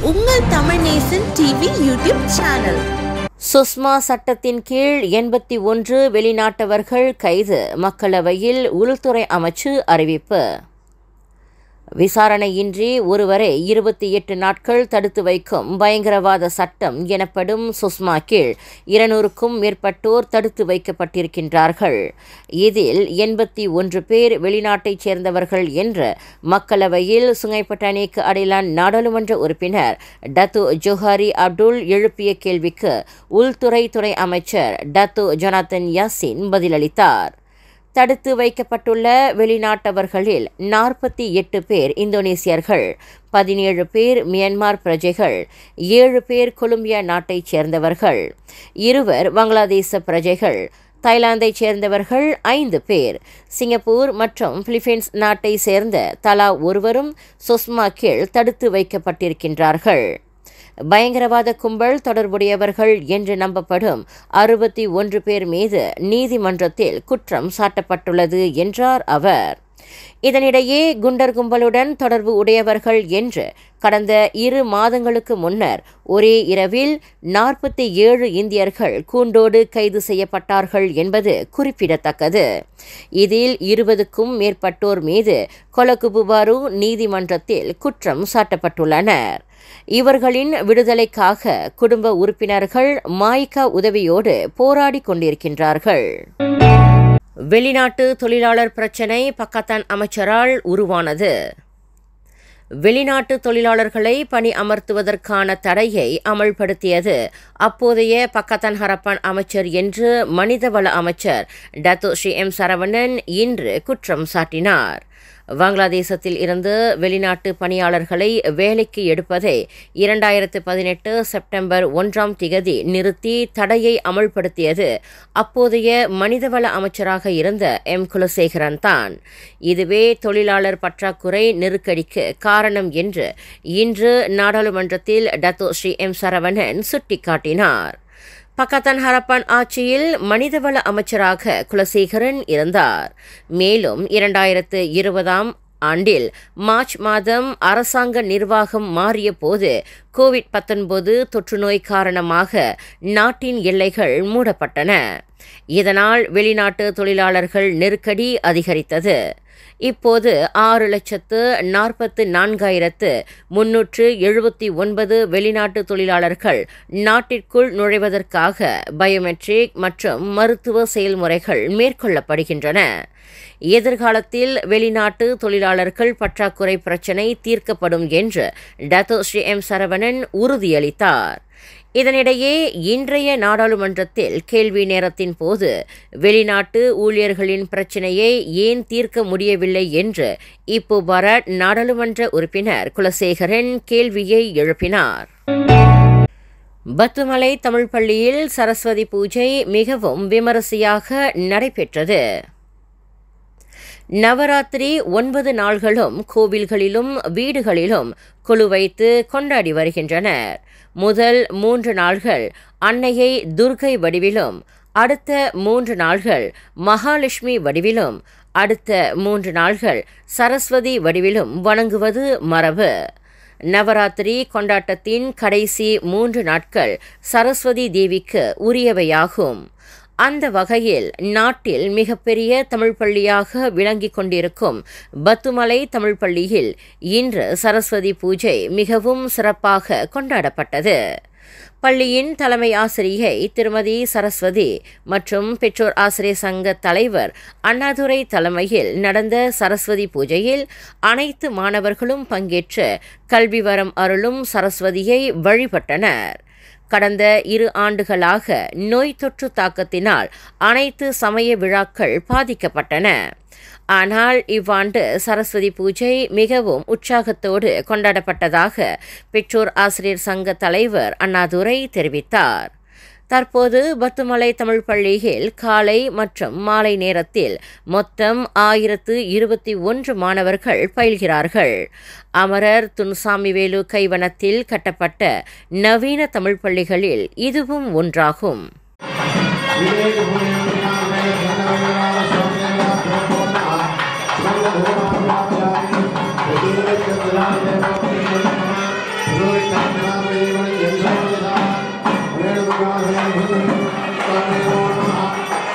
உங்கள் Tamil Nesan TV YouTube channel SOSMA சட்டத்தின் கீழ் எண்பத்தி ஒன்று வெளிநாட்டவர்கள் கைது மக்களவையில் உள்துறை அமைச்சு அறிவிப்பு விசாரணையின்றி ஒருவரை இருபத்தி எட்டு நாட்கள் தடுத்து வைக்கும் பயங்கரவாத சட்டம் எனப்படும் சுஸ்மா கீழ் இருநூறுக்கும் மேற்பட்டோர் தடுத்து வைக்கப்பட்டிருக்கின்றார்கள் இதில் எண்பத்தி ஒன்று பேர் வெளிநாட்டைச் சேர்ந்தவர்கள் என்று மக்களவையில் சுங்கைப்பட்டானிக்கு அடைலான் நாடாளுமன்ற உறுப்பினர் டத்து ஜோஹாரி அப்துல் எழுப்பிய கேள்விக்கு உள்துறை துறை அமைச்சர் டத்து ஜொனாத்தன் யாசின் பதிலளித்தார் தடுத்து வைக்கப்பட்டுள்ள வெளிநாட்டவர்களில் நாற்பத்தி எட்டு பேர் இந்தோனேசியர்கள் பதினேழு பேர் மியான்மர் பிரஜைகள் ஏழு பேர் கொலம்பியா நாட்டைச் சேர்ந்தவர்கள் இருவர் வங்களாதேச பிரஜைகள் தாய்லாந்தைச் சேர்ந்தவர்கள் ஐந்து பேர் சிங்கப்பூர் மற்றும் பிலிப்பைன்ஸ் நாட்டை சேர்ந்த தலா ஒருவரும் சொஸ்மா கீழ் தடுத்து வைக்கப்பட்டிருக்கின்றார்கள் பயங்கரவாத கும்பல் தொடர்புடையவர்கள் என்று நம்பப்படும் அறுபத்தி ஒன்று பேர் மீது நீதிமன்றத்தில் குற்றம் சாட்டப்பட்டுள்ளது என்றார் அவர் இதனிடையே குண்டர் கும்பலுடன் தொடர்பு உடையவர்கள் என்று கடந்த இரு மாதங்களுக்கு முன்னர் ஒரே இரவில் நாற்பத்தி ஏழு இந்தியர்கள் கூண்டோடு கைது செய்யப்பட்டார்கள் என்பது குறிப்பிடத்தக்கது இதில் இருபதுக்கும் மேற்பட்டோர் மீது கொலகுபுபாரு நீதிமன்றத்தில் குற்றம் சாட்டப்பட்டுள்ளனர் இவர்களின் விடுதலைக்காக குடும்ப உறுப்பினர்கள் மாய்கா உதவியோடு போராடி கொண்டிருக்கின்றார்கள் வெளிநாட்டு தொழிலாளர் பிரச்சினை பக்கத்தான் அமைச்சரால் உருவானது வெளிநாட்டு தொழிலாளர்களை பணி அமர்த்துவதற்கான தடையை அமல்படுத்தியது அப்போதைய பக்கத்தான் ஹரப்பான் அமைச்சர் என்று மனிதவள அமைச்சர் டத்து ஸ்ரீ எம் சரவணன் இன்று குற்றம் சாட்டினார் வங்களாதேசத்தில் இருந்து வெளிநாட்டு பணியாளர்களை வேலைக்கு எடுப்பதை இரண்டாயிரத்து பதினெட்டு செப்டம்பர் ஒன்றாம் திகதி நிறுத்தி தடையை அமல்படுத்தியது அப்போதைய மனிதவள அமைச்சராக இருந்த எம் குலசேகரன் தான் இதுவே தொழிலாளர் பற்றாக்குறை நெருக்கடிக்கு காரணம் என்று இன்று நாடாளுமன்றத்தில் டத்தோ ஸ்ரீ எம் சரவணன் சுட்டிக்காட்டினார் பக்கத்தான் ஹரப்பான் ஆட்சியில் மனிதவள அமைச்சராக குலசேகரன் இருந்தார் மேலும் இரண்டாயிரத்து இருபதாம் ஆண்டில் மார்ச் மாதம் அரசாங்க நிர்வாகம் மாறிய போது கோவிட் பத்தொன்பது தொற்றுநோய் காரணமாக நாட்டின் எல்லைகள் மூடப்பட்டன இதனால் வெளிநாட்டு தொழிலாளர்கள் நெருக்கடி அதிகரித்தது இப்போது ஆறு லட்சத்து நாற்பத்து நான்காயிரத்து முன்னூற்று எழுபத்தி ஒன்பது வெளிநாட்டு தொழிலாளர்கள் நாட்டிற்குள் நுழைவதற்காக பயோமெட்ரிக் மற்றும் மருத்துவ செயல்முறைகள் மேற்கொள்ளப்படுகின்றன எதிர்காலத்தில் வெளிநாட்டு தொழிலாளர்கள் பற்றாக்குறை பிரச்சினை தீர்க்கப்படும் என்று டத்தோ ஸ்ரீ எம் சரவணன் உறுதியளித்தார் இதனிடையே இன்றைய நாடாளுமன்றத்தில் கேள்வி நேரத்தின் போது வெளிநாட்டு ஊழியர்களின் பிரச்சினையை ஏன் தீர்க்க முடியவில்லை என்று இப்போ பரட் நாடாளுமன்ற உறுப்பினர் குலசேகரன் கேள்வியை எழுப்பினார் பத்துமலை தமிழ் பள்ளியில் சரஸ்வதி பூஜை மிகவும் விமரிசையாக நடைபெற்றது நவராத்திரி ஒன்பது நாள்களும் கோவில்களிலும் வீடுகளிலும் குழு வைத்து கொண்டாடி வருகின்றனர் முதல் மூன்று நாள்கள் அன்னையை துர்கை வடிவிலும் அடுத்த மூன்று நாள்கள் மகாலட்சுமி வடிவிலும் அடுத்த மூன்று நாள்கள் சரஸ்வதி வடிவிலும் வணங்குவது மரபு நவராத்திரி கொண்டாட்டத்தின் கடைசி மூன்று நாட்கள் சரஸ்வதி தேவிக்கு உரியவையாகும் அந்த வகையில் நாட்டில் மிகப்பெரிய தமிழ் பள்ளியாக விளங்கிக் கொண்டிருக்கும் பத்துமலை தமிழ் பள்ளியில் இன்று சரஸ்வதி பூஜை மிகவும் சிறப்பாக கொண்டாடப்பட்டது பள்ளியின் தலைமை ஆசிரியை திருமதி சரஸ்வதி மற்றும் பெற்றோர் ஆசிரியர் சங்க தலைவர் அண்ணாதுரை தலைமையில் நடந்த சரஸ்வதி பூஜையில் அனைத்து மாணவர்களும் பங்கேற்று கல்வி வரம் அருளும் சரஸ்வதியை வழிபட்டனர் கடந்த இரு ஆண்டுகளாக நோய் தொற்று தாக்கத்தினால் அனைத்து சமய விழாக்கள் பாதிக்கப்பட்டன ஆனால் இவ்வாண்டு சரஸ்வதி பூஜை மிகவும் உற்சாகத்தோடு கொண்டாடப்பட்டதாக பெற்றோர் ஆசிரியர் சங்க தலைவர் அண்ணாதுரை தெரிவித்தார் தற்போது பத்துமலை தமிழ் பள்ளியில் காலை மற்றும் மாலை நேரத்தில் மொத்தம் ஆயிரத்து இருபத்தி ஒன்று மாணவர்கள் பயில்கிறார்கள் அமரர் துன்சாமிவேலு கைவனத்தில் கட்டப்பட்ட நவீன தமிழ் பள்ளிகளில் இதுவும் ஒன்றாகும் Thank you.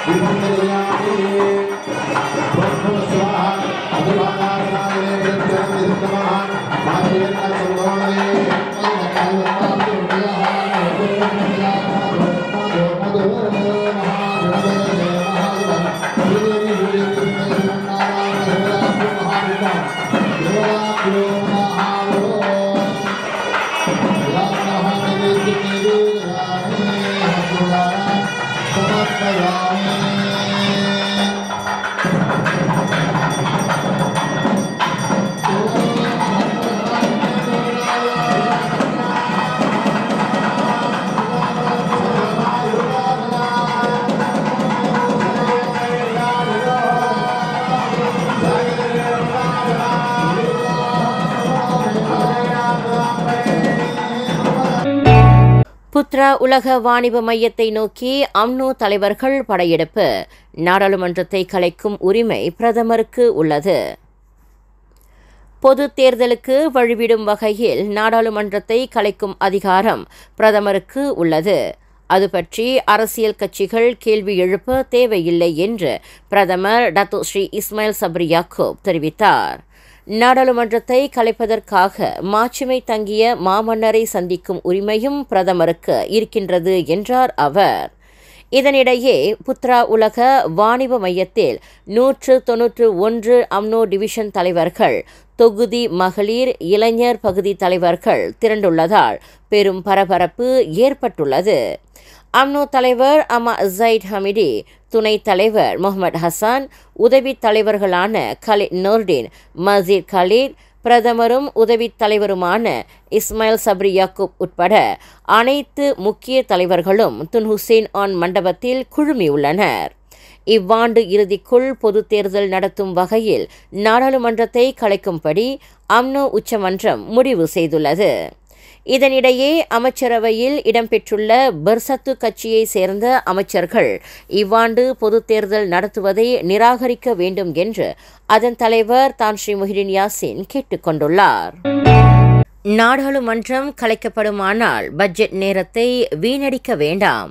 புத்ரா உலக வாணிப மையத்தை நோக்கி அம்னோ தலைவர்கள் படையெடுப்பு நாடாளுமன்றத்தை கலைக்கும் உரிமை பிரதமருக்கு உள்ளது பொது தேர்தலுக்கு வழிவிடும் வகையில் நாடாளுமன்றத்தை கலைக்கும் அதிகாரம் பிரதமருக்கு உள்ளது அது பற்றி அரசியல் கட்சிகள் கேள்வி எழுப்ப தேவையில்லை என்று பிரதமர் Dato Sri Ismail Sabri Yaakob தெரிவித்தார் நாடாளுமன்றத்தை கலைப்பதற்காக மாட்சிமை தங்கிய மாமன்னரை சந்திக்கும் உரிமையும் பிரதமருக்கு இருக்கின்றது என்றார் அவர் இதனிடையே புத்ரா உலக வாணிப மையத்தில் நூற்று தொன்னூற்று ஒன்று அம்னோ டிவிஷன் தலைவர்கள் தொகுதி மகளிர் இளைஞர் பகுதி தலைவர்கள் திரண்டுள்ளதால் பெரும் பரபரப்பு ஏற்பட்டுள்ளது அம்னோ தலைவர் அமா ஜைட் ஹமிடி துணைத் தலைவர் முகமது ஹசான் உதவித் தலைவர்களான கலித் நோர்டின் மசீர் கலீத் பிரதமரும் உதவித் தலைவருமான இஸ்மாயில் சப்ரி யாக்கூப் உட்பட அனைத்து முக்கிய தலைவர்களும் துன் ஹுசேன் ஆன் மண்டபத்தில் குழுமியுள்ளனர் இவ்வாண்டு இறுதிக்குள் பொதுத் தேர்தல் நடத்தும் வகையில் நாடாளுமன்றத்தை கலைக்கும்படி அம்னோ உச்சமன்றம் முடிவு செய்துள்ளது இதனிடையே அமைச்சரவையில் இடம்பெற்றுள்ள பர்சத்து கட்சியை சேர்ந்த அமைச்சர்கள் இவ்வாண்டு பொதுத் தேர்தல் நடத்துவதை நிராகரிக்க வேண்டும் என்று அதன் தலைவர் தான் ஸ்ரீ முஹிடின் யாசின் கேட்டுக்கொண்டுள்ளார் நாடாளுமன்றம் கலைக்கப்படுமானால் பட்ஜெட் நேரத்தை வீணடிக்க வேண்டாம்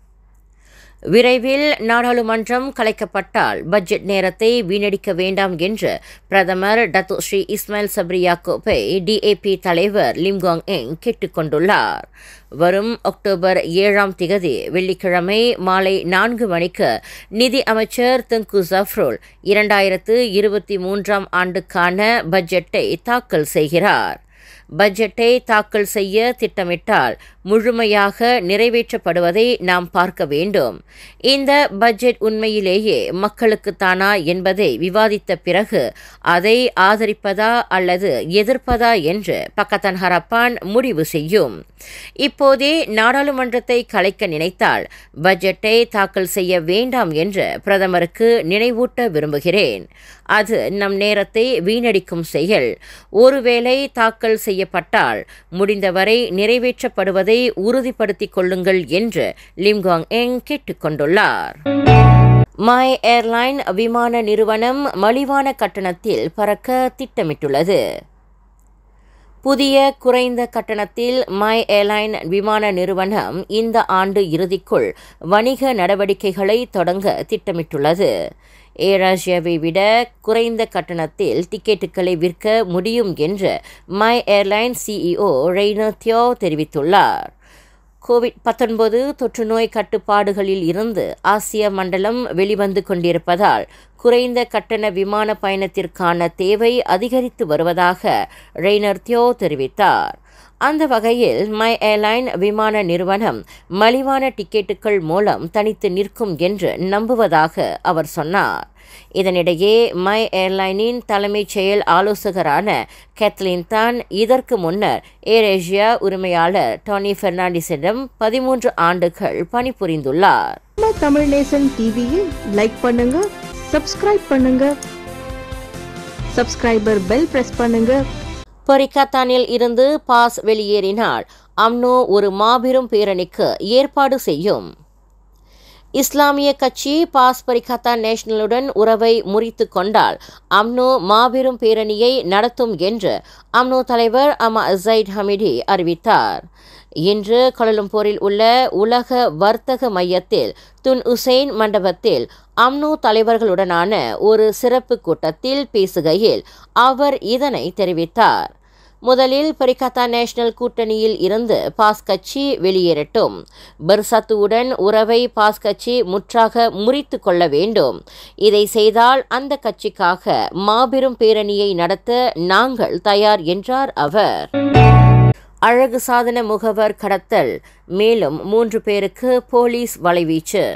விரைவில் நாடாளுமன்றம் கலைக்கப்பட்டால் பட்ஜெட் நேரத்தை வீணடிக்க வேண்டாம் என்று பிரதமர் டத்து ஸ்ரீ இஸ்மாயில் சப்ரி யாக்கூப்பை டிஏபி தலைவர் லிம்காங் எங் கேட்டுக்கொண்டுள்ளார் வரும் அக்டோபர் ஏழாம் திகதி வெள்ளிக்கிழமை மாலை நான்கு மணிக்கு நிதி அமைச்சர் தங்கு ஜஃப்ருல் இரண்டாயிரத்து இருபத்தி மூன்றாம் ஆண்டுக்கான பட்ஜெட்டை தாக்கல் செய்கிறார் பட்ஜெட்டை தாக்கல் செய்ய திட்டமிட்டால் முழுமையாக நிறைவேற்றப்படுவதை நாம் பார்க்க வேண்டும் இந்த பட்ஜெட் உண்மையிலேயே மக்களுக்குத்தானா என்பதை விவாதித்த பிறகு அதை ஆதரிப்பதா அல்லது எதிர்ப்பதா என்று பக்கத்தன் ஹரப்பான் முடிவு செய்யும் இப்போதே நாடாளுமன்றத்தை கலைக்க நினைத்தால் பட்ஜெட்டை தாக்கல் செய்ய வேண்டாம் என்று பிரதமருக்கு நினைவூட்ட விரும்புகிறேன் அது நம் நேரத்தை வீணடிக்கும் செயல் ஒருவேளை தாக்கல் செய்யப்பட்டால் முடிந்தவரை நிறைவேற்றப்படுவதை உறுதிப்படுத்திக் கொள்ளுங்கள் என்று லிம்காங் எங் கேட்டுக்கொண்டுள்ளார் மை ஏர்லைன் விமான நிறுவனம் மலிவான கட்டணத்தில் பறக்க திட்டமிட்டுள்ளது புதிய குறைந்த கட்டணத்தில் மை ஏர்லைன் விமான நிறுவனம் இந்த ஆண்டு இறுதிக்குள் வணிக நடவடிக்கைகளை தொடங்க திட்டமிட்டுள்ளது ஏர் ஆசியாவை விட குறைந்த கட்டணத்தில் டிக்கெட்டுகளை விற்க முடியும் என்று MYAirline CEO Rayner Teo தெரிவித்துள்ளார் கோவிட் பத்தொன்பது தொற்றுநோய் கட்டுப்பாடுகளில் இருந்து ஆசிய மண்டலம் வெளிவந்து கொண்டிருப்பதால் குறைந்த கட்டண விமான பயணத்திற்கான தேவை அதிகரித்து வருவதாக ரெய்னர் தியோ தெரிவித்தார் அந்த வகையில் மை ஏர்லைன் விமான நிறுவனம் மலிவான டிக்கெட்டுகள் மூலம் தனித்து நிற்கும் என்று நம்புவதாக அவர் சொன்னார் இதனிடையே மை ஏர்லைனின் தலைமைச் செயல் ஆலோசகரான கேத்லின் தான் இதற்கு முன்னர் ஏர் ஏஷியா உரிமையாளர் டானி பெர்னாண்டிஸிடம் பதிமூன்று ஆண்டுகள் பணிபுரிந்துள்ளார் நம்ம தமிழ் நேசன் டிவியை லைக் பண்ணுங்க சப்ஸ்கிரைப் பண்ணுங்க சப்ஸ்கிரைபர் பெல் பிரஸ் பண்ணுங்க பொரிக்காத்தானில் இருந்து பாஸ் வெளியேறினால் அம்னோ ஒரு மாபெரும் பேரணிக்கு ஏற்பாடு செய்யும் இஸ்லாமிய கட்சி பாஸ் பரிகத்தா நேஷனலுடன் உறவை முறித்து கொண்டால் அம்னோ மாபெரும் பேரணியை நடத்தும் என்று அம்னோ தலைவர் அமா ஜைட் ஹமிடி அறிவித்தார் இன்று கோலலம்பூரில் உள்ள உலக வர்த்தக மையத்தில் துன் உசைன் மண்டபத்தில் அம்னோ தலைவர்களுடனான ஒரு சிறப்பு கூட்டத்தில் பேசுகையில் அவர் இதனை தெரிவித்தார் முதலில் பரிகத்தா நேஷனல் கூட்டணியில் இருந்து பாஸ் கட்சி வெளியேறட்டும் பர்சத்துவுடன் உறவை பாஸ் கட்சி முற்றாக முறித்து கொள்ள வேண்டும் இதை செய்தால் அந்த கட்சிக்காக மாபெரும் பேரணியை நடத்த நாங்கள் தயார் என்றார் அவர் அழகு சாதன முகவர் கடத்தல் மேலும் மூன்று பேருக்கு போலீஸ் வலைவீச்சு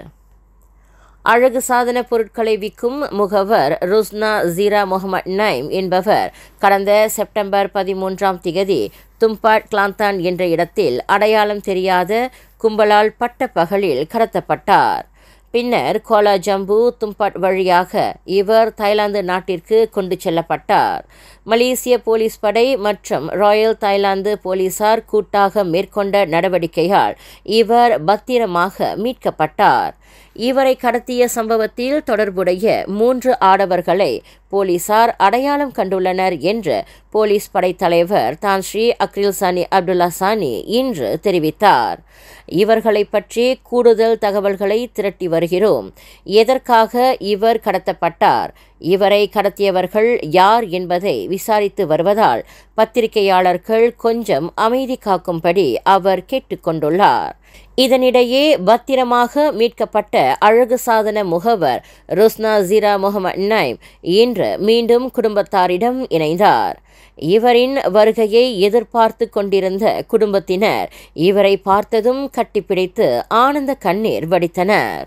அழகு சாதன பொருட்களை விற்கும் முகவர் ருஸ்னா ஜீரா முகமது நைம் என்பவர் கடந்த செப்டம்பர் பதிமூன்றாம் திகதி தும்பாட் கிளாந்தான் என்ற இடத்தில் அடையாளம் தெரியாத கும்பலால் பட்ட பகலில் கடத்தப்பட்டார் பின்னர் கோலா ஜம்பு தும்பாட் வழியாக இவர் தாய்லாந்து நாட்டிற்கு கொண்டு செல்லப்பட்டார் மலேசிய போலீஸ் படை மற்றும் ராயல் தாய்லாந்து போலீசார் கூட்டாக மேற்கொண்ட நடவடிக்கையால் இவர் பத்திரமாக மீட்கப்பட்டார் இவரை கடத்திய சம்பவத்தில் தொடர்புடைய மூன்று ஆடவர்களை போலீசார் அடையாளம் கண்டுள்ளனர் என்று போலீஸ் படைத்தலைவர் தான் ஸ்ரீ அக்ரில் சானி அப்துல்லா சானி இன்று தெரிவித்தார் இவர்களை பற்றி கூடுதல் தகவல்களை திரட்டி வருகிறோம் எதற்காக இவர் கடத்தப்பட்டார் இவரை கடத்தியவர்கள் யார் என்பதை விசாரித்து வருவதால் பத்திரிகையாளர்கள் கொஞ்சம் அமைதி காக்கும்படி அவர் கேட்டுக்கொண்டுள்ளார் இதனிடையே பத்திரமாக மீட்கப்பட்ட அழகு சாதன முகவர் ருஸ்னா ஜீரா முகமது நைம் இன்று மீண்டும் குடும்பத்தாரிடம் இணைந்தார் இவரின் வருகையை எதிர்பார்த்து கொண்டிருந்த குடும்பத்தினர் இவரை பார்த்ததும் கட்டிப்பிடித்து ஆனந்த கண்ணீர் வடித்தனர்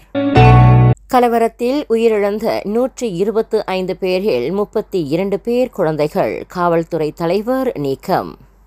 கலவரத்தில் உயிரிழந்த நூற்றி இருபத்து ஐந்து பேரில் முப்பத்தி இரண்டு பேர் குழந்தைகள் காவல்துறை தலைவர் நீக்கம்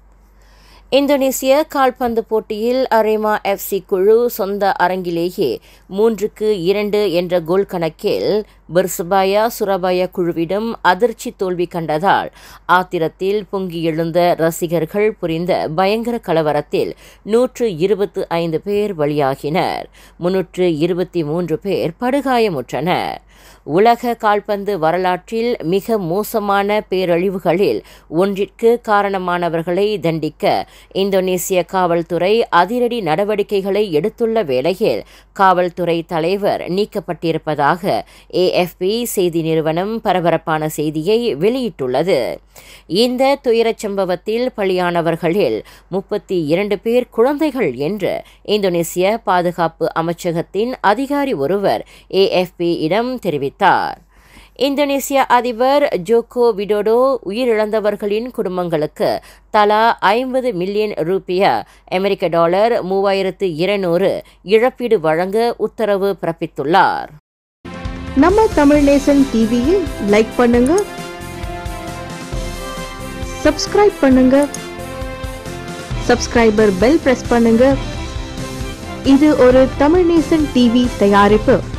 இந்தோனேசிய கால்பந்து போட்டியில் அரேமா எஃப்சி குழு சொந்த அரங்கிலேயே மூன்றுக்கு இரண்டு என்ற கோல் கணக்கில் பெர்சபாயா சுரபாயா குழுவிடம் அதிர்ச்சி தோல்வி கண்டதால் ஆத்திரத்தில் பொங்கி எழுந்த ரசிகர்கள் புரிந்த பயங்கர கலவரத்தில் நூற்று இருபத்து ஐந்து பேர் பலியாகினர் முன்னூற்று இருபத்தி மூன்று பேர் படுகாயமுற்றனர் உலக கால்பந்து வரலாற்றில் மிக மோசமான பேரழிவுகளில் ஒன்றிற்கு காரணமானவர்களை தண்டிக்க இந்தோனேசிய காவல்துறை அதிரடி நடவடிக்கைகளை எடுத்துள்ள வேளையில் காவல்துறை தலைவர் நீக்கப்பட்டிருப்பதாக ஏஎஃப்பி செய்தி நிறுவனம் பரபரப்பான செய்தியை வெளியிட்டுள்ளது இந்த துயரச் சம்பவத்தில் பலியானவர்களில் முப்பத்தி இரண்டு பேர் குழந்தைகள் என்று இந்தோனேசிய பாதுகாப்பு அமைச்சகத்தின் அதிகாரி ஒருவர் ஏஎஃப்பி இடம் தெரிவித்தார் இந்தோனேசிய அதிபர் ஜோகோ விடோடோ உயிரிழந்தவர்களின் குடும்பங்களுக்கு தலா ஐம்பது மில்லியன் ரூபியா அமெரிக்க டாலர் மூவாயிரத்து இருநூறு இழப்பீடு வழங்க உத்தரவு பிறப்பித்துள்ளார் நம்ம தமிழ் நேசன் டிவியை லைக் பண்ணுங்க சப்ஸ்கிரைப் பண்ணுங்க சப்ஸ்கிரைபர் பெல் பிரஸ் பண்ணுங்க இது ஒரு தமிழ் நேசன் டிவி தயாரிப்பு